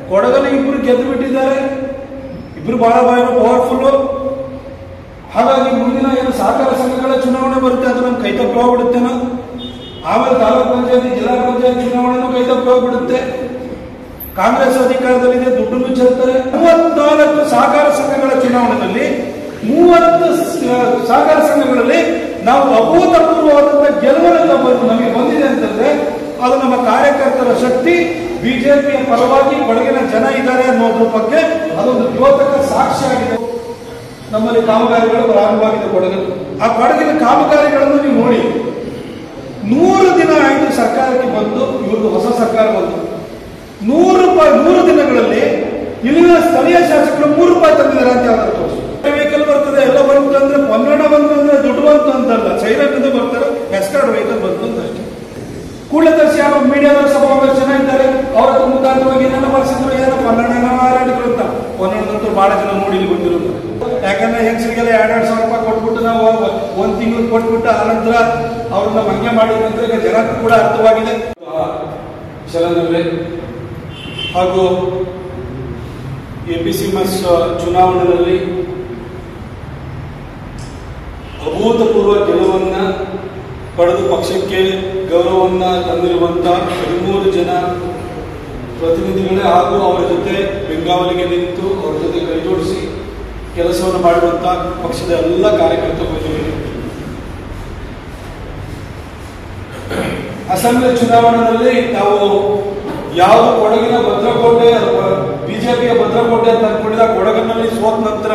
ಕೊಡಗಲ್ಲಿ ಇಬ್ರು ಗೆದ್ದು ಬಿಟ್ಟಿದ್ದಾರೆ ಇಬ್ರು ಬಹಳ ಬಹಳ ಪವರ್ಫುಲ್ಲು ಹಾಗಾಗಿ ಮುಂದಿನ ಏನು ಸಹಕಾರ ಸಂಘಗಳ ಚುನಾವಣೆ ಬರುತ್ತೆ ಅದು ನಮ್ಗೆ ಕೈತಪ್ಪಿ ಹೋಗ್ಬಿಡುತ್ತೇನೋ ಆಮೇಲೆ ತಾಲೂಕ್ ಪಂಚಾಯತಿ ಜಿಲ್ಲಾ ಪಂಚಾಯತ್ ಚುನಾವಣೆನೂ ಕೈತಪ್ಪಿ ಹೋಗ್ಬಿಡುತ್ತೆ ಕಾಂಗ್ರೆಸ್ ಅಧಿಕಾರದಲ್ಲಿದೆ ದುಡ್ಡನ್ನು ಚೆಲ್ತಾರೆ ಮೂವತ್ನಾಲ್ಕು ಸಹಕಾರ ಸಂಘಗಳ ಚುನಾವಣೆಯಲ್ಲಿ ಮೂವತ್ತು ಸ- ಸಹಕಾರ ಸಂಘಗಳಲ್ಲಿ ನಾವು ಅಭೂತಪೂರ್ವವಾದಂತಹ ಗೆಲುವನ್ನು ಬಂದು ನಮಗೆ ಬಂದಿದೆ ಅಂತಂದ್ರೆ ಅದು ನಮ್ಮ ಕಾರ್ಯಕರ್ತರ ಶಕ್ತಿ ಬಿಜೆಪಿಯ ಪರವಾಗಿ ಕೊಡಗಿನ ಜನ ಇದ್ದಾರೆ ಅನ್ನೋದ್ರ ಬಗ್ಗೆ ಅದೊಂದು ದ್ಯೋತಕ ಸಾಕ್ಷಿಯಾಗಿದೆ ನಮ್ಮಲ್ಲಿ ಕಾಮಗಾರಿಗಳು ಪ್ರಾರಂಭವಾಗಿದೆ ಕೊಡಗಲ್ಲಿ ಆ ಕೊಡಗಿನ ಕಾಮಗಾರಿಗಳನ್ನು ನೀವು ನೋಡಿ ನೂರು ದಿನ ಆಯಿತು ಸರ್ಕಾರಕ್ಕೆ ಬಂದು ಇವ್ರದ್ದು ಹೊಸ ಸರ್ಕಾರ ಬಂತು ನೂರು ರೂಪಾಯಿ ನೂರು ದಿನಗಳಲ್ಲಿ ಇಲ್ಲಿನ ಸ್ಥಳೀಯ ಶಾಸಕರು ಮೂರು ರೂಪಾಯಿ ತಂದಿದ್ದಾರೆ ಅಂತ ಯಾವ್ದಾದ್ರು ತೋರಿಸಿ ವೆಹಿಕಲ್ ಬರ್ತದೆ ಎಲ್ಲ ಬಂತು ಅಂದ್ರೆ ಪನ್ನಡ ಬಂತು ಅಂದ್ರೆ ದುಡ್ಡು ಬಂತು ಅಂತಲ್ಲ ಸೈಲೆಂಟ್ ಅಂತ ಬರ್ತಾರೆ ಎಸ್ಕಾರ್ಡ್ ವೆಹಿಕಲ್ ಬಂತು ಅಂತ ಅಷ್ಟೇ ಕೂಡಲೇ ತರಿಸಿ ಯಾವ ಮೀಡಿಯಾದವರು ಸಭಾವಾಗ ಜನ ಇದ್ದಾರೆ ಅವರ ಹತ್ರ ಮುಖಾಂತರವಾಗಿ ಏನೆಲ್ಲ ಮಾಡಿಸಿದ್ರು ಏನೋ ಪನ್ನಡ ಏನೋ ಹಾರಾಡಿದ್ರು ಅಂತ ಪನ್ನಡದಂತೂ ಬಹಳ ಜನ ನೋಡಿ ಇಲ್ಲಿ ಬಂದಿರೋದು ಯಾಕಂದ್ರೆ ಹೆಂಗಸರಿಗೆಲ್ಲ ಎರಡೆರಡು ಸಾವಿರ ರೂಪಾಯಿ ಕೊಟ್ಬಿಟ್ಟು ನಾವು ಒಂದ್ ತಿಂಗಳು ಕೊಟ್ಬಿಟ್ಟು ಆನಂತರ ಅವ್ರನ್ನ ಮಂಗೆ ಮಾಡಿದಂದ್ರೆ ಈಗ ಜನಕ್ಕೂ ಕೂಡ ಅರ್ಥವಾಗಿದೆ ಶರಣರೇ ಹಾಗೂ ಎ ಪಿ ಸಿ ಮಸ್ ಚುನಾವಣೆಯಲ್ಲಿ ಅಭೂತಪೂರ್ವ ಗೆಲುವನ್ನ ಪಡೆದು ಪಕ್ಷಕ್ಕೆ ಗೌರವವನ್ನ ತಂದಿರುವಂತ ಹದಿಮೂರು ಜನ ಪ್ರತಿನಿಧಿಗಳೇ ಹಾಗೂ ಅವರ ಜೊತೆ ಬೆಂಗಾವಲಿಗೆ ನಿಂತು ಅವರ ಜೊತೆ ಕೈಜೋಡಿಸಿ ಕೆಲಸವನ್ನು ಮಾಡುವಂತ ಪಕ್ಷದ ಎಲ್ಲ ಕಾರ್ಯಕರ್ತ ಬಂಧುಗಳು ಅಸೆಂಬ್ಲಿ ಚುನಾವಣೆಯಲ್ಲಿ ನಾವು ಯಾವ ಕೊಡಗಿನ ಭದ್ರಕೋಟೆ ಬಿಜೆಪಿಯ ಭದ್ರಕೋಟೆ ಅಂತ ಅನ್ಕೊಂಡಿದ್ದ ಕೊಡಗಿನಲ್ಲಿ ಸೋತ ನಂತರ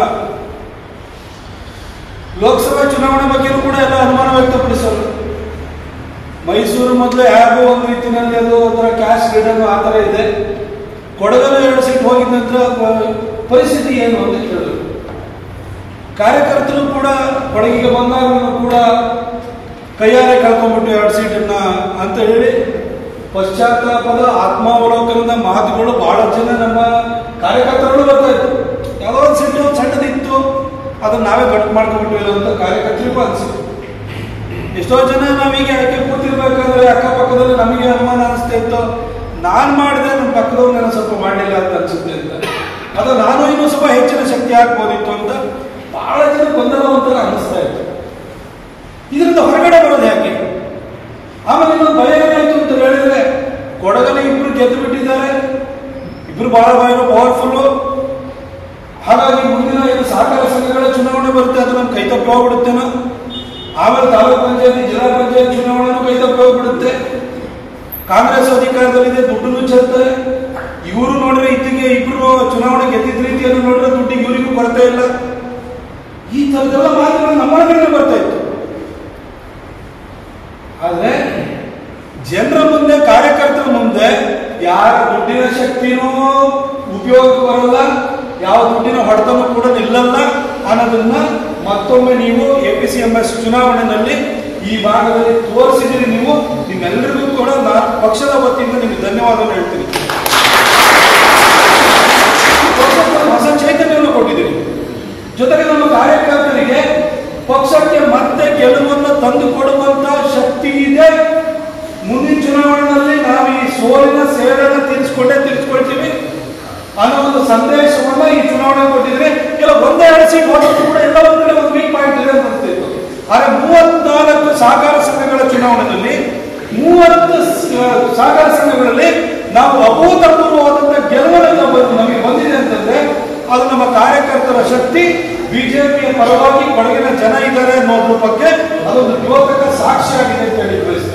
ಲೋಕಸಭಾ ಚುನಾವಣೆ ಬಗ್ಗೆನೂ ಕೂಡ ಎಲ್ಲ ಅನುಮಾನ ವ್ಯಕ್ತಪಡಿಸೋರು ಮೈಸೂರು ಮೊದಲು ಹೇಗೋ ಒಂದು ರೀತಿಯಲ್ಲಿ ಅದು ಒಂಥರ ಕ್ಯಾಶ್ ರಿಟರ್ನ್ ಆ ಥರ ಇದೆ ಕೊಡಗಲ್ಲಿ ಎರಡು ಸೀಟ್ ಹೋಗಿದ ನಂತರ ಪ- ಪರಿಸ್ಥಿತಿ ಏನು ಅಂತ ಕೇಳಿದ್ರು ಕಾರ್ಯಕರ್ತರು ಕೂಡ ಕೊಡಗಿಗೆ ಬಂದಾಗ ಕೂಡ ಕೈಯಾರೆ ಕಳ್ಕೊಂಡ್ಬಿಟ್ಟು ಎರಡು ಸೀಟನ್ನ ಅಂತ ಹೇಳಿ ಪಶ್ಚಾತ್ತಾಪದ ಆತ್ಮಾವಲೋಕನದ ಮಾತುಗಳು ಬಹಳ ಜನ ನಮ್ಮ ಕಾರ್ಯಕರ್ತರುಗಳು ಬರ್ತಾ ಇತ್ತು ಯಾವುದೋ ಒಂದು ಸೀಟು ಸಣ್ಣದಿತ್ತು ಅದನ್ನ ನಾವೇ ಗಟ್ಟು ಮಾಡ್ಕೊಂಡ್ಬಿಟ್ಟಿಲ್ಲ ಅಂತ ಕಾರ್ಯಕರ್ತರಿಗೂ ಅನ್ಸಿತ್ತು ಎಷ್ಟೋ ಜನ ನಾವೀಗ ಆಯ್ಕೆ ಕೂತಿರ್ಬೇಕಾದ್ರೆ ಅಕ್ಕಪಕ್ಕದಲ್ಲಿ ನಮಗೆ ಅನುಮಾನ ಅನಿಸ್ತಾ ಇತ್ತು ನಾನ್ ಮಾಡಿದೆ ನಮ್ಮ ಪಕ್ಕದವ್ರು ನಾನು ಸ್ವಲ್ಪ ಮಾಡಲಿಲ್ಲ ಅಂತ ಅನ್ಸುತ್ತೆ ಅಂತ ಅದು ನಾನು ಇನ್ನೂ ಸ್ವಲ್ಪ ಹೆಚ್ಚಿನ ಶಕ್ತಿ ಹಾಕ್ಬೋದಿತ್ತು ಅಂತ ಬಹಳ ಜನ ಗೊಂದಲ ಒಂಥರ ಅನಿಸ್ತಾ ಇತ್ತು ಇದರಿಂದ ಹೊರಗಡೆ ಬರೋದು ಯಾಕೆ ಆಮೇಲೆ ಇನ್ನೊಂದು ಭಯ ಏನಾಯ್ತು ಅಂತ ಹೇಳಿದ್ರೆ ಕೊಡಗಲ್ಲಿ ಇಬ್ರು ಗೆದ್ದು ಬಿಟ್ಟಿದ್ದಾರೆ ಇಬ್ರು ಬಹಳ ಬಹಳ ಪವರ್ಫುಲ್ಲು ಹಾಗಾಗಿ ಮುಂದಿನ ಏನು ಸಹಕಾರ ಸಂಘಗಳ ಚುನಾವಣೆ ಬರುತ್ತೆ ಅದು ನಮ್ಗೆ ಕೈತಪ್ಪಿ ಹೋಗ್ಬಿಡುತ್ತೇನೋ ಆಮೇಲೆ ತಾಲೂಕ್ ಪಂಚಾಯತಿ ಜಿಲ್ಲಾ ಪಂಚಾಯತ್ ಚುನಾವಣೆನೂ ಕೈತಪ್ಪಿ ಹೋಗ್ಬಿಡುತ್ತೆ ಕಾಂಗ್ರೆಸ್ ಅಧಿಕಾರದಲ್ಲಿದೆ ದುಡ್ಡನ್ನು ಚೆಲ್ತಾರೆ ಇವರು ನೋಡಿದ್ರೆ ಇತ್ತಿಗೆ ಇಬ್ರು ಚುನಾವಣೆ ಗೆದ್ದಿದ್ದ ರೀತಿಯನ್ನು ನೋಡಿದ್ರೆ ದುಡ್ಡಿಗೆ ಇವರಿಗೂ ಕೊರತೆ ಇಲ್ಲ ಈ ತರದೆಲ್ಲ ಮಾತುಗಳು ನಮ್ಮೊಳಗಡೆ ಬರ್ತಾ ಇತ್ತು ಆದ್ರೆ ಜನರ ಮುಂದೆ ಕಾರ್ಯಕರ್ತರ ಮುಂದೆ ಯಾರ ದುಡ್ಡಿನ ಶಕ್ತಿನೂ ಉಪಯೋಗಕ್ಕೆ ಬರಲ್ಲ ಯಾವ ದುಡ್ಡಿನ ಹೊಡೆತನೂ ಕೂಡ ನಿಲ್ಲಲ್ಲ ಅನ್ನೋದನ್ನ ಮತ್ತೊಮ್ಮೆ ನೀವು A P C M S ಚುನಾವಣೆಯಲ್ಲಿ ಈ ಭಾಗದಲ್ಲಿ ತೋರಿಸಿದಿರಿ ನೀವು ನಿಮ್ಮೆಲ್ಲರಿಗೂ ಕೂಡ ನಾನು ಪಕ್ಷದ ವತಿಯಿಂದ ನಿಮಗೆ ಧನ್ಯವಾದವನ್ನು ಹೇಳ್ತೀನಿ ಪಕ್ಷಕ್ಕೆ ಒಂದು ಹೊಸ ಚೈತನ್ಯವನ್ನು ಕೊಟ್ಟಿದ್ದೀರಿ ಜೊತೆಗೆ ನಮ್ಮ ಕಾರ್ಯಕರ್ತರಿಗೆ ಪಕ್ಷಕ್ಕೆ ಮತ್ತೆ ಗೆಲುವನ್ನು ತಂದು ಕೊಡುವಂತ ಶಕ್ತಿ ಇದೆ ಮುಂದಿನ ಚುನಾವಣೆಯಲ್ಲಿ ನಾವು ಈ ಸೋಲಿನ ಸೇಡನ್ನ ತೀರಿಸ್ಕೊಂಡೇ ತೀರಿಸ್ಕೊಳ್ತೀವಿ ಅನ್ನೋ ಒಂದು ಸಂದೇಶವನ್ನ ಈ ಚುನಾವಣೆ ಕೊಟ್ಟಿದ್ರೆ ಇಲ್ಲ ಒಂದೇ ಎರಡು ಸೀಟ್ ಹೋದಕ್ಕೂ ಕೂಡ ಎಲ್ಲ ಒಂದ್ ಕಡೆ ಒಂದು ವೀಕ್ ಪಾಯಿಂಟ್ ಇದೆ ಅಂತ ಅನಿಸ್ತಿತ್ತು ಆದ್ರೆ ಮೂವತ್ನಾಲ್ಕು ಸಹಕಾರ ಸಂಘಗಳ ಚುನಾವಣೆಯಲ್ಲಿ ಮೂವತ್ತು ಸ- ಸಹಕಾರ ಸಂಘಗಳಲ್ಲಿ ನಾವು ಅಭೂತಪೂರ್ವವಾದಂತಹ ಗೆಲುವನ್ನು ಬಂದು ನಮಗೆ ಬಂದಿದೆ ಅಂತಂದ್ರೆ ಅದು ನಮ್ಮ ಕಾರ್ಯಕರ್ತರ ಶಕ್ತಿ ಬಿಜೆಪಿಯ ಪರವಾಗಿ ಕೊಡಗಿನ ಜನ ಇದ್ದಾರೆ ಅನ್ನೋದ್ರ ಬಗ್ಗೆ ಅದೊಂದು ದ್ಯೋತಕ ಸಾಕ್ಷಿಯಾಗಿದೆ ಅಂತ ಹೇಳಿ ಬಯಸ್ತೇನೆ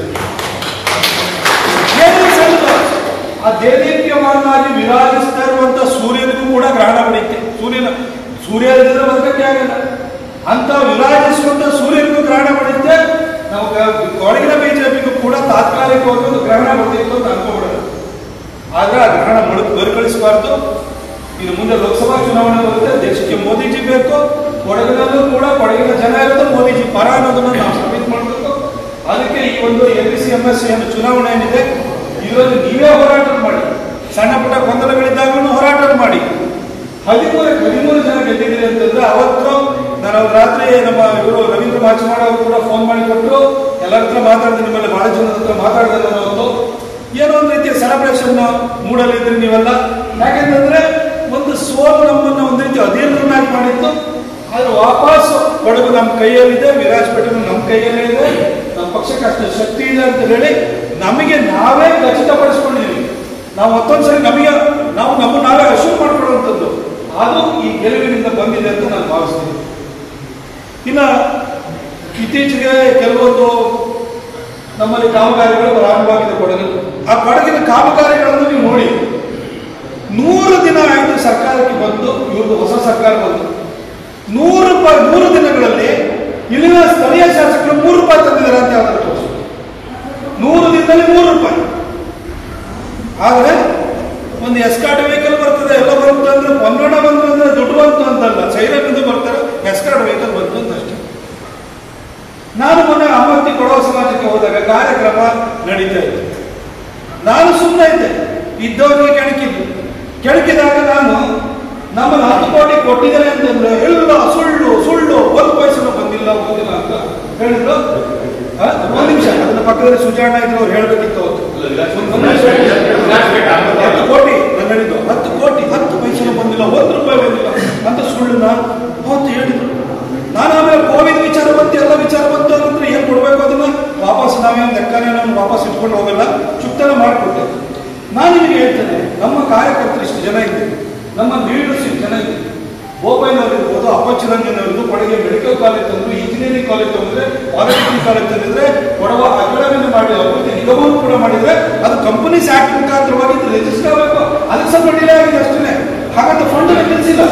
ಏನು ಸಣ್ಣದು? ಆ ದೇದೀಪ್ಯಮಾನವಾಗಿ ವಿರಾಜಿಸ್ತಾ ಇರುವಂತ ಸೂರ್ಯನಿಗೂ ಕೂಡ ಗ್ರಹಣ ಬಡಿಯುತ್ತೆ ಸೂರ್ಯನ ಸೂರ್ಯ ಇಲ್ಲದಿದ್ರೆ ಬದುಕಕ್ಕೆ ಆಗಲ್ಲ ಅಂತ ವಿರಾಜಿಸುವಂತ ಸೂರ್ಯನಿಗೂ ಗ್ರಹಣ ಬಡಿಯುತ್ತೆ ನಾವು ಗ- ಕೊಡಗಿನ ಬಿಜೆಪಿಗೂ ಕೂಡ ತಾತ್ಕಾಲಿಕವಾಗಿ ಒಂದು ಗ್ರಹಣ ಬರ್ತಿತ್ತು ಅಂತ ಅನ್ಕೋಬಿಡೋದು ಆದ್ರೆ ಆ ಗ್ರಹಣ ಮರು ಮರುಕಳಿಸಬಾರ್ದು ಇನ್ನು ಮುಂದೆ ಲೋಕಸಭಾ ಚುನಾವಣೆ ಬರುತ್ತೆ ದೇಶಕ್ಕೆ ಮೋದಿಜಿ ಬೇಕು ಕೊಡಗಿನಲ್ಲೂ ಕೂಡ ಕೊಡಗಿನ ಜನ ಇರುತ್ತೆ ಮೋದಿಜಿ ಪರ ಅನ್ನೋದನ್ನ ನಾವು ಸಾಬೀತು ಮಾಡಬೇಕು ಅದಕ್ಕೆ ಈ ಒಂದು A P C M S ಏನು ಚುನಾವಣೆ ಏನಿದೆ ಇದರಲ್ಲಿ ನೀವೇ ಹೋರಾಟ ಮಾಡಿ ಸಣ್ಣ ಪುಟ್ಟ ಗೊಂದಲಗಳಿದ್ದಾಗಲೂ ಹೋರಾಟ ಮಾಡಿ ಹದಿಮೂರು ಹದಿಮೂರು ಜನ ಗೆದ್ದಿದ್ದೀರಿ ಅಂತಂದ್ರೆ ಅವತ್ತು ನಾನು ಅವ್ರ ರಾತ್ರಿ ನಮ್ಮ ಇವರು ರವೀಂದ್ರ ಮಾಚಿಮಾಡ ಅವರು ಕೂಡ ಫೋನ್ ಮಾಡಿ ಕೊಟ್ಟರು ಎಲ್ಲರ ಹತ್ರ ಮಾತಾಡಿದೆ ನಿಮ್ಮಲ್ಲಿ ಬಹಳ ಜನದ ಹತ್ರ ಮಾತಾಡಿದೆ ನಾನು ಅವತ್ತು ಏನೋ ಒಂದು ರೀತಿಯ ಸೆಲೆಬ್ರೇಷನ್ ಮೂಡಲಿದ್ರಿ ನೀವೆಲ್ಲ ಯಾಕೆಂತಂದ್ರೆ ಒಂದು ಸೋಲು ನಮ್ಮನ್ನ ಒಂದು ರೀತಿ ಅಧೀನರನ್ನಾಗಿ ಮಾಡಿತ್ತು ಆದ್ರೆ ವಾಪಸ್ ಕೊಡಗು ನಮ್ಮ ಕೈಯಲ್ಲಿದೆ ವಿರಾಜಪೇಟೆ ನಮ್ಮ ಕೈಯಲ್ಲೇ ಇದೆ ನಮ್ಮ ಪಕ್ಷಕ್ಕೆ ಅಷ್ಟು ಶಕ್ತಿ ಇದೆ ಅಂತ ಹೇಳಿ ನಮಗೆ ನಾವೇ ಖಚಿತಪಡಿಸ್ಕೊಂಡಿದ್ದೀವಿ ನಾವು ಮತ್ತೊಂದ್ಸರಿ ನಮಗೆ ನಾವು ನಮ್ಮ ನಾವೇ ಅಶೂರ್ ಮಾಡ್ಕೊಳ್ಳುವಂಥದ್ದು ಅದು ಈ ಗೆಲುವಿನಿಂದ ಬಂದಿದೆ ಅಂತ ನಾನು ಭಾವಿಸ್ತೀನಿ ಇನ್ನ ಇತ್ತೀಚೆಗೆ ಕೆಲವೊಂದು ನಮ್ಮಲ್ಲಿ ಕಾಮಗಾರಿಗಳು ಪ್ರಾರಂಭವಾಗಿದೆ ಕೊಡಗಲ್ಲಿ ಆ ಕೊಡಗಿನ ಕಾಮಗಾರಿಗಳನ್ನು ನೀವು ನೋಡಿ ನೂರು ದಿನ ಆಯಿತು ಸರ್ಕಾರಕ್ಕೆ ಬಂದು ಇವ್ರದ್ದು ಹೊಸ ಸರ್ಕಾರ ಬಂತು ನೂರು ರೂಪಾಯಿ ನೂರು ದಿನಗಳಲ್ಲಿ ಇಲ್ಲಿನ ಸ್ಥಳೀಯ ಶಾಸಕರು ಮೂರು ರೂಪಾಯಿ ತಂದಿದ್ದಾರೆ ಅಂತ ಯಾವ್ದಾದ್ರು ತೋರಿಸು ನೂರು ದಿನದಲ್ಲಿ ಮೂರು ರೂಪಾಯಿ ಆದರೆ ಒಂದು ಎಸ್ಕಾಟ್ ವೆಹಿಕಲ್ ಬರ್ತದೆ ಎಲ್ಲ ಬರುತ್ತೆ ಅಂದ್ರೆ ಪನ್ನಡ ಬಂತು ಅಂದ್ರೆ ದುಡ್ಡು ಬಂತು ಅಂತಲ್ಲ ಸೈರನ್ನಿಂದ ಬರ್ತಾರೆ ಎಸ್ಕಾಟ್ ವೆಹಿಕಲ್ ಬಂತು ಅಂತ ಅಷ್ಟೇ ನಾನು ಮೊನ್ನೆ ಅಮರ್ತಿ ಕೊಡವ ಸಮಾಜಕ್ಕೆ ಹೋದಾಗ ಕಾರ್ಯಕ್ರಮ ನಡೀತಾ ಇತ್ತು ನಾನು ಸುಮ್ಮನೆ ಇದ್ದೆ ಇದ್ದವರಿಗೆ ಕೆಣಕಿದ್ದು ಕೆಣಕಿದಾಗ ನಾನು ನಮ್ಮನ್ನು ಹತ್ತು ಕೋಟಿ ಕೊಟ್ಟಿದ್ದಾರೆ ಅಂತಂದ್ರೆ ಎಲ್ಲ ಸುಳ್ಳು ಸುಳ್ಳು ಒಂದು ಪೈಸನು ಬಂದಿಲ್ಲ ಬಂದಿಲ್ಲ ಅಂತ ಹೇಳಿದ್ರು ಆ, ಒಂದ್ ನಿಮಿಷ ಅದನ್ನ ಪಕ್ಕದಲ್ಲಿ ಸುಜಾಣ ಇದ್ರು ಅವ್ರು ಹೇಳ್ಬೇಕಿತ್ತು ಅವತ್ತು ಒಂದ್ ನಿಮಿಷ. ಹತ್ತು ಕೋಟಿ ನಾನು ಹೇಳಿದ್ದು ಹತ್ತು ಕೋಟಿ ಹತ್ತು ಪೈಸೆನೂ ಬಂದಿಲ್ಲ ಒಂದು ರೂಪಾಯಿ ಬಂದಿಲ್ಲ ಅಂತ ಸುಳ್ಳನ್ನ ಅವತ್ತು ಹೇಳಿದ್ರು ನಾನು ಆಮೇಲೆ ಕೋವಿಡ್ ವಿಚಾರ ಬಂತು ಎಲ್ಲ ವಿಚಾರ ಬಂತು ಅಂದ್ರೆ ಏನ್ ಕೊಡ್ಬೇಕು ಅದನ್ನ ವಾಪಸ್ ನಾವೇನು ಲೆಕ್ಕನೇ ನಾನು ವಾಪಸ್ ಇಟ್ಕೊಂಡು ಹೋಗಲ್ಲ ಚುಕ್ತನ ಮಾಡಿಕೊಟ್ಟೆ ನಾನು ನಿಮಗೆ ಹೇಳ್ತೇನೆ ನಮ್ಮ ಕಾರ್ಯಕರ್ತರು ಇಷ್ಟು ಜನ ಇದ್ದೀವಿ ನಮ್ಮ ಲೀಡರ್ಸ್ ಇಷ್ಟು ಜನ ಇದ್ದೀವಿ ಬೋಪಯ್ಯನವ್ರು ಇರ್ಬೋದು ಅಪ್ಪಚ್ಚರಂಜನ್ ಅವ್ರದ್ದು ಕೊಡಗೆ ಮೆಡಿಕಲ್ ಕಾಲೇಜ್ ತಂದ್ರು ಇಂಜಿನಿಯರಿಂಗ್ ಕಾಲೇಜ್ ತಂದ್ರೆ ಪಾಲಿಟೆಕ್ನಿಕ್ ಕಾಲೇಜ್ ತಂದಿದ್ರೆ ಕೊಡವ ಅಕಾಡೆಮಿ ಮಾಡಿ ಅಭಿವೃದ್ಧಿ ನಿಗಮವನ್ನು ಕೂಡ ಮಾಡಿದ್ರೆ ಅದು ಕಂಪನೀಸ್ ಆಕ್ಟ್ ಮುಖಾಂತರವಾಗಿ ರಿಜಿಸ್ಟರ್ ಆಗಬೇಕು ಅದಕ್ಕೆ ಸ್ವಲ್ಪ ಡಿಲೇ ಆಗಿದೆ ಅಷ್ಟೇ ಹಾಗಂತ ಫಂಡ್ ನಿಲ್ಲಿಸಿಲ್ಲ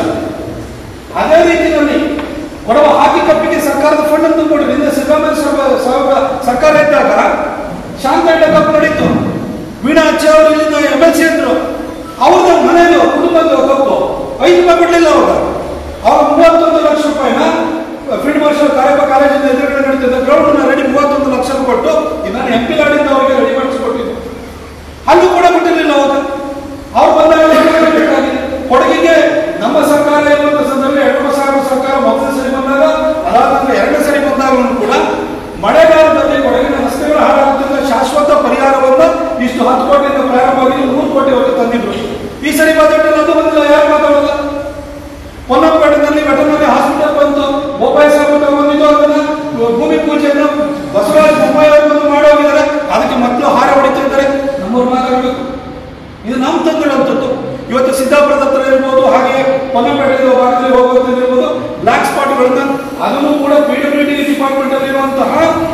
ಅದೇ ರೀತಿಯಲ್ಲಿ ಕೊಡವ ಹಾಕಿ ಕಪ್ಪಿಗೆ ಸರ್ಕಾರದ ಫಂಡ್ ಅಂತ ಕೊಡಿ ನಿನ್ನೆ ಸಿದ್ದರಾಮಯ್ಯ ಸಾಹೇಬ- ಸಾಹೇಬ ಸರ್ಕಾರ ಇದ್ದಾಗ ಶಾಂತ ಕಪ್ ನಡೀತು ವೀಣಾ ಅಚ್ಚಿ ಅವರು ಇಲ್ಲಿಂದ ಎಮ್ ಎಲ್ ಸಿ ಅಂದ್ರು ಅವ್ರದ್ದು ಮನೆಯದು ಕುಟುಂಬದ ಕಪ್ಪು ಐದು ರೂಪಾಯಿ ಕೊಡ್ಲಿಲ್ಲ ಅವಾಗ ಅವಾಗ ಮೂವತ್ತೊಂದು ಲಕ್ಷ ರೂಪಾಯಿನ ಫೀಲ್ಡ್ ಮಾರ್ಷಲ್ ಕಾರ್ಯಪ ಕಾಲೇಜಿಂದ ಎದುರುಗಡೆ ನಡೀತಿದ್ದ ಗ್ರೌಂಡ್ ರೆಡಿ ಮೂವತ್ತೊಂದು ಲಕ್ಷ ಕೊಟ್ಟು ನಾನು ಎಂ ಪಿ ಲಾಡಿಂದ ಅವರಿಗೆ ರೆಡಿ ಮಾಡಿಸ್ಕೊಟ್ಟಿದ್ದು ಅಲ್ಲೂ ಕೂಡ ಬಿಟ್ಟಿರಲಿಲ್ಲ ಅವಾಗ ಅವ್ರು ಬಂದಾಗ ಏನ್ ಮಾಡ್ಬೇಕಾಗಿದೆ? ಕೊಡಗಿಗೆ ನಮ್ಮ ಸರ್ಕಾರ ಇರುವಂತ ಸಂದರ್ಭದಲ್ಲಿ ಎರಡು ಸಾವಿರ ಸರ್ಕಾರ ಮೊದಲ ಸರಿ ಬಂದಾಗ ಅದಾದ ನಂತರ ಎರಡನೇ ಸರಿ ಬಂದಾಗಲೂ ಕೂಡ ಮಳೆಗಾಲದಲ್ಲಿ ಕೊಡಗಿನ ರಸ್ತೆಗಳು ಹಾಳಾಗುತ್ತಿದ್ದ ಶಾಶ್ವತ ಪರಿಹಾರವನ್ನು ಇಷ್ಟು ಹತ್ತು ಕೋಟಿಯಿಂದ ಪ್ರಾರಂಭವಾಗಿ ನೂರು ಕೋಟಿವರೆಗೆ ತಂದಿದ್ರು ಈ ಸರಿ ಬಜೆಟ್ ಅಲ್ಲಿ ಅದು ಬಂದಿಲ್ಲ ಯಾರು ಮಾತಾಡಲ್ಲ ಪೊನ್ನಂಪೇಟೆನಲ್ಲಿ ವೆಟರ್ನರಿ ಹಾಸ್ಪಿಟಲ್ ಬಂತು ಬೋಪಾಯಿ ಸಾಹೇಬ್ ಬಂದಿದ್ದು ಅದನ್ನ ಭೂಮಿ ಪೂಜೆಯನ್ನು ಬಸವರಾಜ ಬೊಮ್ಮಾಯಿ ಅವರು ಬಂದು ಮಾಡೋಗಿದ್ದಾರೆ ಅದಕ್ಕೆ ಮಕ್ಕಳು ಹಾರ ಹೊಡಿತಿದ್ದಾರೆ ನಮ್ಮವ್ರು ಮಾತಾಡಬೇಕು ಇದು ನಮ್ಮ ತಂದಿರುವಂಥದ್ದು ಇವತ್ತು ಸಿದ್ದಾಪುರದ ಹತ್ರ ಇರ್ಬೋದು ಹಾಗೆ ಪೊನ್ನಪೇಟೆ ಭಾಗದಲ್ಲಿ ಹೋಗುವಂಥದ್ದು ಇರ್ಬೋದು ಬ್ಲಾಕ್ ಸ್ಪಾಟ್ಗಳನ್ನ ಅದನ್ನು ಕೂಡ ಪಿ ಡಬ್ಲ್ಯೂ ಡಿ ಡಿಪಾರ್ಟ್ಮೆಂಟ್ ಅಲ್ಲಿ ಇರುವಂತಹ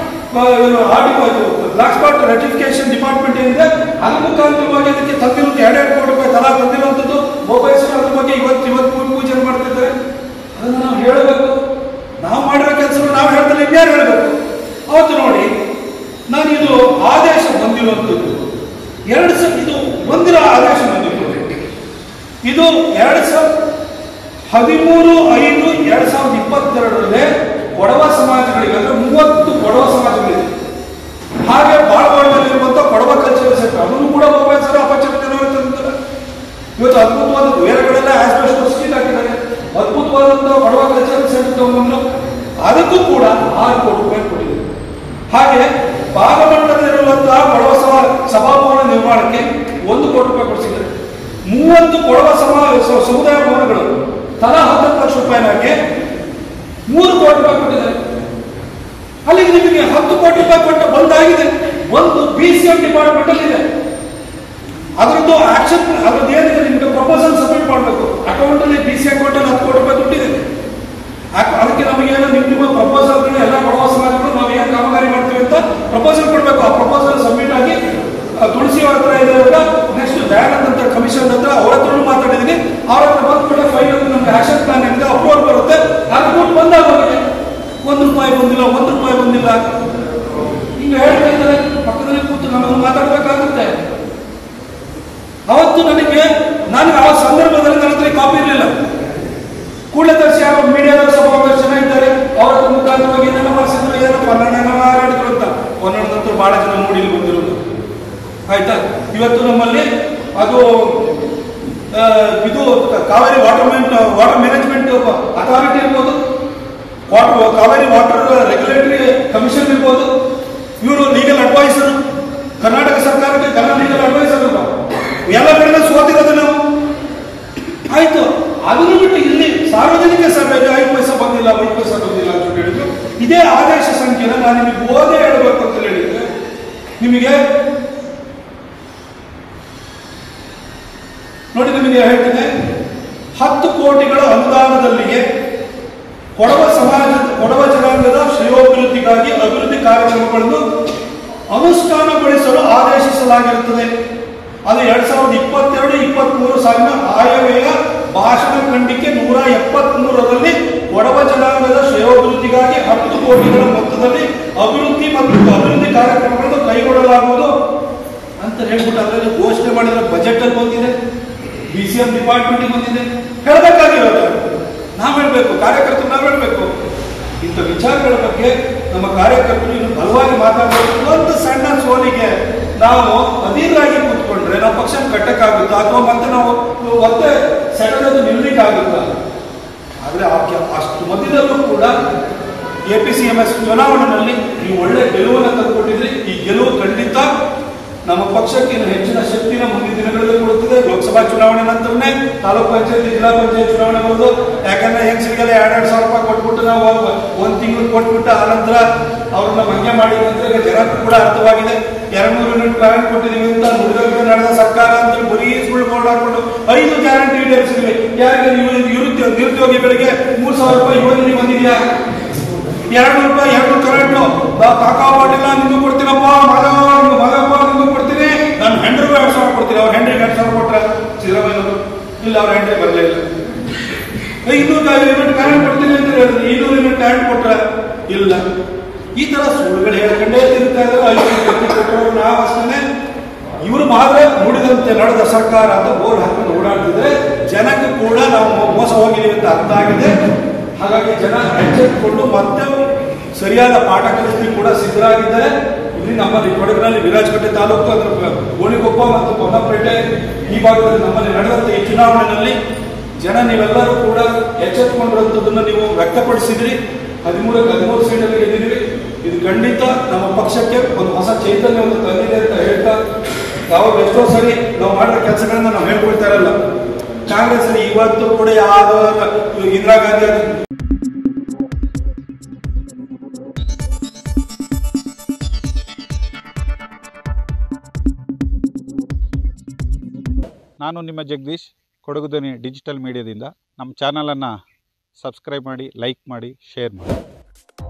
ಬ್ಲಾಕ್ ಸ್ಪಾಟ್ ರೆಟಿಫಿಕೇಶನ್ ಡಿಪಾರ್ಟ್ಮೆಂಟ್ ಏನಿದೆ ಅದ್ರ ಮುಖಾಂತರವಾಗಿ ಅದಕ್ಕೆ ತಂದಿರುವಂತ ಎರಡೆರಡು ಕೋಟಿ ರೂಪಾಯಿ ತಲಾ ತಂದಿರುವಂಥದ್ದು ಗೋಪಾಯಸ್ವಾಮಿ ಅದ್ರ ಬಗ್ಗೆ ಇವತ್ತು ಇವತ್ತು ಭೂಮಿ ಪೂಜೆ ಮಾಡ್ತಿದ್ದಾರೆ ಅದನ್ನು ನಾವು ಹೇಳಬೇಕು ನಾವು ಮಾಡಿರೋ ಕೆಲಸವನ್ನು ನಾವು ಹೇಳ್ತಾರೆ ಇನ್ಯಾರು ಹೇಳಬೇಕು ಅವತ್ತು ನೋಡಿ ನಾನು ಇದು ಆದೇಶ ಬಂದಿರುವಂಥದ್ದು ಎರಡು ಸ ಇದು ಒಂದಿನ ಆದೇಶ ಬಂದಿತ್ತು ಇದು ಎರಡು ಸಾವಿರ ಹದಿಮೂರು ಐದು ಎರಡ್ ಸಾವಿರದ ಇಪ್ಪತ್ತೆರಡರಲ್ಲೇ ಕೊಡವ ಸಮಾಜಗಳಿಗೆ ಅಂದ್ರೆ ಮೂವತ್ತು ಕೊಡವ ಸಮಾಜಗಳಿದೆ ಹಾಗೆ ಬಾಳವಾಡದಲ್ಲಿರುವಂತ ಕೊಡವ ಕಲ್ಚರಲ್ ಸೆಂಟರ್ ಅದನ್ನು ಕೂಡ ಮೊಬೈಲ್ ಸರ್ ಅಪಚರಣೆ ತಂದಿದ್ದಾರೆ ಇವತ್ತು ಅದ್ಭುತವಾದ ಬೇರೆ ಕಡೆಲ್ಲ ಆಸ್ಬೆಸ್ಟ್ ಸ್ಕೀಲ್ ಹಾಕಿದ್ದಾರೆ ಅದ್ಭುತವಾದಂತಹ ಕೊಡವ ಕಲ್ಚರಲ್ ಸೆಂಟರ್ ತಗೊಂಡ್ಬಂದ್ರು ಅದಕ್ಕೂ ಕೂಡ ಆರು ಕೋಟಿ ರೂಪಾಯಿ ಕೊಟ್ಟಿದ್ದಾರೆ ಹಾಗೆ ಭಾಗಮಂಡಲದಲ್ಲಿರುವಂತಹ ಕೊಡವ ಸಭಾ ಸಭಾಭವನ ನಿರ್ಮಾಣಕ್ಕೆ ಒಂದು ಕೋಟಿ ರೂಪಾಯಿ ಕೊಡಿಸಿದ್ದಾರೆ ಮೂವತ್ತು ಕೊಡವ ಸಮಾ ಸ- ಸಮುದಾಯ ಭವನಗಳು ತಲಾ ಹತ್ತತ್ತು ಲಕ್ಷ ರೂಪಾಯಿನಾಗೆ ಮೂರು ಕೋಟಿ ರೂಪಾಯಿ ಕೊಟ್ಟಿದ್ದಾರೆ ಅಲ್ಲಿಗೆ ನಿಮಗೆ ಹತ್ತು ಕೋಟಿ ರೂಪಾಯಿ ಕೊಟ್ಟು ಬಂದಾಗಿದೆ ಒಂದು ಬಿ ಸಿ ಎಂ ಡಿಪಾರ್ಟ್ಮೆಂಟ್ ಅಲ್ಲಿ ಇದೆ ಅದರದ್ದು ಆಕ್ಷನ್ ಅದ್ರದ್ದು ಏನಿದೆ ನಿಮಗೆ ಪ್ರಪೋಸಲ್ ಸಬ್ಮಿಟ್ ಮಾಡಬೇಕು ಅಕೌಂಟ್ ಅಲ್ಲಿ ಬಿ ಸಿ ಅಕೌಂಟ್ ಅಲ್ಲಿ ಹತ್ತು ಕೋಟಿ ರೂಪಾಯಿ ದುಡ್ಡಿದೆ ಅಕ್- ಅದಕ್ಕೆ ನಮಗೆ ಏನು ನಿಮ್ಮ ನಿಮ್ಮ ಪ್ರಪೋಸಲ್ ಎಲ್ಲ ಕೊಡುವ ಸಮಾಜಗಳು ನಾವು ಏನು ಕಾಮಗಾರಿ ಮಾಡ್ತೀವಿ ಅಂತ ಪ್ರಪೋಸಲ್ ಕೊಡಬೇಕು ಆ ಪ್ರಪೋಸಲ್ ಸಬ್ಮಿಟ್ ಆಗಿ ಆ, ತುಳಸಿ ಅವ್ರ ಹತ್ರ ಇದೆ ನೆಕ್ಸ್ಟ್ ದಯಾನಂದ್ ಅಂತ ಕಮಿಷನ್ ಹತ್ರ ಅವ್ರ ಹತ್ರನೂ ಮಾತಾಡಿದ್ದೀನಿ ಅವ್ರ ಹತ್ರ ಬಂದ್ಬಿಟ್ಟೆ ಫೈಲ್ ನಮ್ಗೆ ಆಕ್ಷನ್ ಪ್ಲಾನ್ ಏನಿದೆ ಅಪ್ರೂವಲ್ ಬರುತ್ತೆ ಅದು ದುಡ್ಡು ಬಂದಾಗ ಹೋಗಿದೆ ಒಂದು ರೂಪಾಯಿ ಬಂದಿಲ್ಲ ಒಂದು ರೂಪಾಯಿ ಬಂದಿಲ್ಲ ಹಿಂಗೆ ಹೇಳ್ತಾ ಇದ್ದಾರೆ ಪಕ್ಕದಲ್ಲಿ ಕೂತು ನಮಗೆ ಮಾತಾಡಬೇಕಾಗುತ್ತೆ ಅವತ್ತು ನನಗೆ ನನಗೆ ಆ ಸಂದರ್ಭದಲ್ಲಿ ನನ್ನ ಹತ್ರ ಕಾಪಿ ಇರಲಿಲ್ಲ ಕೂಡಲೇ ತರಿಸಿ ಯಾರೋ ಮೀಡಿಯಾದವರು ಸಭಾಪತಿ ಜನ ಇದ್ದಾರೆ ಅವರ ಹತ್ರ ಮುಖಾಂತರವಾಗಿ ಏನೆಲ್ಲ ಮಾಡಿಸಿದ್ರು ಏನೋ ಕನ್ನಡ ಹಾರಾಡಿದ್ರು ಅಂತ ಕನ್ನಡದಂತೂ ಬಹಳ ಜನ ನೋಡಿ ಇಲ್ಲಿ ಬಂದಿರೋದು ಆಯ್ತಾ ಇವತ್ತು ನಮ್ಮಲ್ಲಿ ಅದು ಆ, ಇದು Kaveri water water management authority ಇರ್ಬೋದು water Kaveri water regulatory commission ಇರ್ಬೋದು ಇವರು ಲೀಗಲ್ ಅಡ್ವೈಸರ್ ಕರ್ನಾಟಕ ಸರ್ಕಾರಕ್ಕೆ ಕನ್ನಡ ಲೀಗಲ್ ಅಡ್ವೈಸರ್ ಅಲ್ಲ ಎಲ್ಲ ಕಡೆ ಸೋತಿರೋದು ನಾವು ಆಯ್ತು ಅದನ್ನು ಬಿಟ್ಟು ಇಲ್ಲಿ ಸಾರ್ವಜನಿಕ ಸಭೆಗೆ ಐದು ಪೈಸೆ ಬಂದಿಲ್ಲ ಐದು ಪೈಸೆ ಬಂದಿಲ್ಲ ಅಂತ ಹೇಳಿದ್ರು ಇದೇ ಆದೇಶ ಸಂಖ್ಯೆನ ನಾನು ನಿಮಗೆ ಓದೇ ಹೇಳಬೇಕು ಅಂತ ಹೇಳಿದ್ರೆ ನಿಮಗೆ ನೋಡಿ ನಿಮಗೆ ಹೇಳ್ತೇನೆ ಹತ್ತು ಕೋಟಿಗಳ ಅನುದಾನದಲ್ಲಿಯೇ ಕೊಡವ ಸಮಾಜ ಕೊಡವ ಜನಾಂಗದ ಶ್ರೇಯೋಭಿವೃದ್ಧಿಗಾಗಿ ಅಭಿವೃದ್ಧಿ ಕಾರ್ಯಕ್ರಮಗಳನ್ನು ಅನುಷ್ಠಾನಗೊಳಿಸಲು ಆದೇಶಿಸಲಾಗಿರುತ್ತದೆ ಅದು ಎರಡ್ ಸಾವಿರದ ಇಪ್ಪತ್ತೆರಡು ಇಪ್ಪತ್ಮೂರು ಸಾಲಿನ ಆಯವ್ಯಯ ಭಾಷಣ ಖಂಡಿಕೆ ನೂರ ಎಪ್ಪತ್ಮೂರರಲ್ಲಿ ಕೊಡವ ಜನಾಂಗದ ಶ್ರೇಯೋಭಿವೃದ್ಧಿಗಾಗಿ ಹತ್ತು ಕೋಟಿಗಳ ಮೊತ್ತದಲ್ಲಿ ಅಭಿವೃದ್ಧಿ ಮತ್ತು ಅಭಿವೃದ್ಧಿ ಕಾರ್ಯಕ್ರಮಗಳನ್ನು ಕೈಗೊಳ್ಳಲಾಗುವುದು ಅಂತ ಹೇಳ್ಬಿಟ್ಟು ಅದರಲ್ಲಿ ಘೋಷಣೆ ಮಾಡಿದ್ರೆ ಬಜೆಟ್ ಅಲ್ಲಿ ಬಂದಿದೆ ಬಿ ಸಿ ಎಂ ಡಿಪಾರ್ಟ್ಮೆಂಟ್ ಬಂದಿದೆ ಹೇಳಬೇಕಾಗಿರೋದು ನಾವ್ ಹೇಳ್ಬೇಕು ಕಾರ್ಯಕರ್ತರು ನಾವ್ ಹೇಳ್ಬೇಕು ಇಂಥ ವಿಚಾರಗಳ ಬಗ್ಗೆ ನಮ್ಮ ಕಾರ್ಯಕರ್ತರು ಇನ್ನು ಬಲವಾಗಿ ಮಾತಾಡಬೇಕು ಒಂದು ಸಣ್ಣ ಸೋಲಿಗೆ ನಾವು ಅಧೀರಾಗಿ ಕೂತ್ಕೊಂಡ್ರೆ ನಾವು ಪಕ್ಷ ಕಟ್ಟಕ್ಕಾಗುತ್ತಾ ಅಥವಾ ಮತ್ತೆ ನಾವು ಮತ್ತೆ ಸೆಟಲದು ನಿಲ್ಲಲಿಕ್ಕಾಗುತ್ತಾ ಆದ್ರೆ ಆ ಕೆ- ಅಷ್ಟು ಮಧ್ಯದಲ್ಲೂ ಕೂಡ A P C M S ಚುನಾವಣೆಯಲ್ಲಿ ನೀವು ಒಳ್ಳೆ ಗೆಲುವನ್ನು ತಂದುಕೊಟ್ಟಿದ್ರಿ ಈ ಗೆಲುವು ಖಂಡಿತ ನಮ್ಮ ಪಕ್ಷಕ್ಕೆ ಇನ್ನು ಹೆಚ್ಚಿನ ಶಕ್ತಿನ ಮುಂದಿನ ದಿನಗಳಲ್ಲಿ ಕೊಡುತ್ತದೆ ಲೋಕಸಭಾ ಚುನಾವಣೆ ನಂತರನೇ ತಾಲೂಕ್ ಪಂಚಾಯತ್ ಜಿಲ್ಲಾ ಪಂಚಾಯತ್ ಚುನಾವಣೆ ಬರೋದು ಯಾಕಂದ್ರೆ ಹೆಂಗಸರಿಗೆಲ್ಲ ಎರಡೆರಡು ಸಾವಿರ ರೂಪಾಯಿ ಕೊಟ್ಬಿಟ್ಟು ನಾವು ಒಂದ್ ತಿಂಗಳು ಕೊಟ್ಬಿಟ್ಟು ಆನಂತರ ಅವ್ರನ್ನ ಭಂಗ್ಯ ಮಾಡಿದಂದ್ರೆ ಈಗ ಜನಕ್ಕೂ ಕೂಡ ಅರ್ಥವಾಗಿದೆ ಎರಡು ಮೂರು ಯೂನಿಟ್ ಕರೆಂಟ್ ಕೊಟ್ಟಿದ್ದೀವಿ ಅಂತ ನುಡಿದಂತೆ ನಡೆದ ಸರ್ಕಾರ ಅಂತ ಬರೀ ಸುಳ್ಳು ಬೋರ್ಡ್ ಹಾಕೊಂಡು ಐದು ಗ್ಯಾರಂಟಿ ಈಡೇರಿಸಿದ್ವಿ ಯಾರಿಗೆ ನೀವು ನಿರುದ್ಯೋಗ ನಿರುದ್ಯೋಗಿಗಳಿಗೆ ಮೂರ್ ಸಾವಿರ ರೂಪಾಯಿ ಯೋಜನೆ ಬಂದಿದೆಯಾ ಎರಡು ನೂರು ರೂಪಾಯಿ ಎರಡು ಕರೆಂಟು ಕಾಕಾ ಮಾಡಿಲ್ಲ ನಿಂದು ಕೊಡ್ತೀನಪ್ಪ ಮಗ ನಿಮ್ಮ ಮಗಪ್ಪ ನಿಂದು ಕೊಡ್ತೀನಿ ನಾನು ಹೆಂಡ್ರಿಗೂ ಎರಡು ಸಾವಿರ ಕೊಡ್ತೀನಿ ಅವ್ರ ಹೆಂಡ್ರಿಗೆ ಎರಡು ಸಾವಿರ ಕೊಟ್ರ ಸಿದ್ದರಾಮಯ್ಯನವರು ಇಲ್ಲ ಅವ್ರ ಹೆಂಡ್ರಿ ಬರಲಿಲ್ಲ ಇನ್ನೂರು ಯೂನಿಟ್ ಕರೆಂಟ್ ಕೊಡ್ತೀನಿ ಅಂತ ಹೇಳಿದ್ರು ಇನ್ನೂರು ಯೂನಿಟ್ ಕರೆಂಟ್ ಕೊಟ್ರ ಇಲ್ಲ ಈ ತರ ಸುಳ್ಳುಗಳು ಹೇಳ್ಕೊಂಡೇ ತಿರುಗ್ತಾ ಇದ್ದಾರೆ ಐದು ಕೋಟಿ ಕೊಟ್ಟವರು ನಾವು ಅಷ್ಟೇ ಇವರು ಮಾತ್ರ ನುಡಿದಂತೆ ನಡೆದ ಸರ್ಕಾರ ಅಂತ ಬೋರ್ಡ್ ಹಾಕೊಂಡು ಓಡಾಡ್ತಿದ್ರೆ ಜನಕ್ಕೆ ಕೂಡ ನಾವು ಮೋಸ ಹೋಗಿದ್ದೀವಿ ಅಂತ ಅರ್ಥ ಆಗಿದೆ ಹಾಗಾಗಿ ಜನ ಎಚ್ಚೆತ್ತುಕೊಂಡು ಮತ್ತೆ ಸರಿಯಾದ ಪಾಠ ಕಲಿಸ್ಲಿಕ್ಕೆ ಕೂಡ ಸಿದ್ಧರಾಗಿದ್ದಾರೆ ಇಲ್ಲಿ ನಮ್ಮಲ್ಲಿ ಕೊಡಗಿನಲ್ಲಿ ವಿರಾಜಪೇಟೆ ತಾಲೂಕು ಅದರ ಗೋಣಿಕೊಪ್ಪ ಮತ್ತು ಪೊನ್ನಪೇಟೆ ಈ ಭಾಗದಲ್ಲಿ ನಮ್ಮಲ್ಲಿ ನಡೆದಂತ ಈ ಚುನಾವಣೆಯಲ್ಲಿ ಜನ ನೀವೆಲ್ಲರೂ ಕೂಡ ಎಚ್ಚೆತ್ತುಕೊಂಡಿರುವಂಥದ್ದನ್ನು ನೀವು ವ್ಯಕ್ತಪಡಿಸಿದ್ರಿ ಹದಿಮೂರಕ್ಕೆ ಹದಿಮೂರು ಸೀಟಲ್ಲಿ ಗೆದ್ದಿದ್ವಿ ಇದು ಖಂಡಿತ ನಮ್ಮ ಪಕ್ಷಕ್ಕೆ ಒಂದು ಹೊಸ ಚೈತನ್ಯವನ್ನು ತಂದಿದೆ ಅಂತ ಹೇಳ್ತಾ ಯಾವಾಗ ಎಷ್ಟೋ ಸರಿ ನಾವು ಮಾಡಿದ ಕೆಲಸಗಳನ್ನ ನಾವು ಹೇಳ್ಕೊಳ್ತಾ ಇರಲ್ಲ ಕಾಂಗ್ರೆಸ್ ಅಲ್ಲಿ ಇವತ್ತು ಕೂಡ ಯಾವ ಇಂದಿರಾ ಗಾಂಧಿ ಅದು ನಾನು ನಿಮ್ಮ ಜಗದೀಶ್ ಕೊಡಗು ಧ್ವನಿ ಡಿಜಿಟಲ್ ಮೀಡಿಯಾದಿಂದ ನಮ್ಮ ಚಾನಲನ್ನು ಸಬ್ಸ್ಕ್ರೈಬ್ ಮಾಡಿ ಲೈಕ್ ಮಾಡಿ ಶೇರ್ ಮಾಡಿ